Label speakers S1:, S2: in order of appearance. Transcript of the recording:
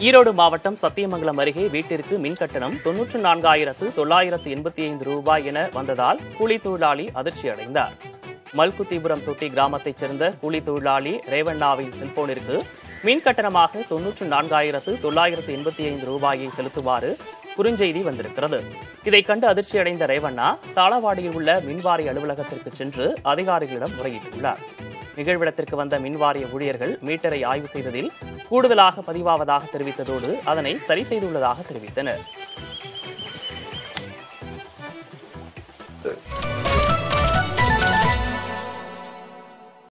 S1: ஈரோடு மாவட்டம் சத்தியமங்கலம் அருகே வீட்டிற்கு மின் கட்டணம் தொன்னூற்று நான்காயிரத்து தொள்ளாயிரத்து எண்பத்தி ஐந்து ரூபாய் என வந்ததால் கூலி தொழிலாளி அதிர்ச்சி அடைந்தார் மல்குத்திபுரம் தொட்டி கிராமத்தைச் சேர்ந்த கூலி தொழிலாளி ரேவண்ணாவின் செல்போனிற்கு மின் கட்டணமாக தொன்னூற்று நான்காயிரத்து தொள்ளாயிரத்து எண்பத்தி ஐந்து ரூபாயை செலுத்துமாறு குறுஞ்செய்தி வந்திருக்கிறது இதைக் கண்டு அதிர்ச்சியடைந்த ரேவண்ணா தாளவாடியில் உள்ள மின்வாரிய அலுவலகத்திற்கு சென்று அதிகாரிகளிடம் முறையிட்டுள்ளார் நிகழ்விடத்திற்கு வந்த மின்வாரிய ஊழியர்கள் மீட்டரை ஆய்வு செய்ததில் கூடுதலாக பதிவாவதாக தெரிவித்ததோடு அதனை சரி செய்துள்ளதாக தெரிவித்தனர்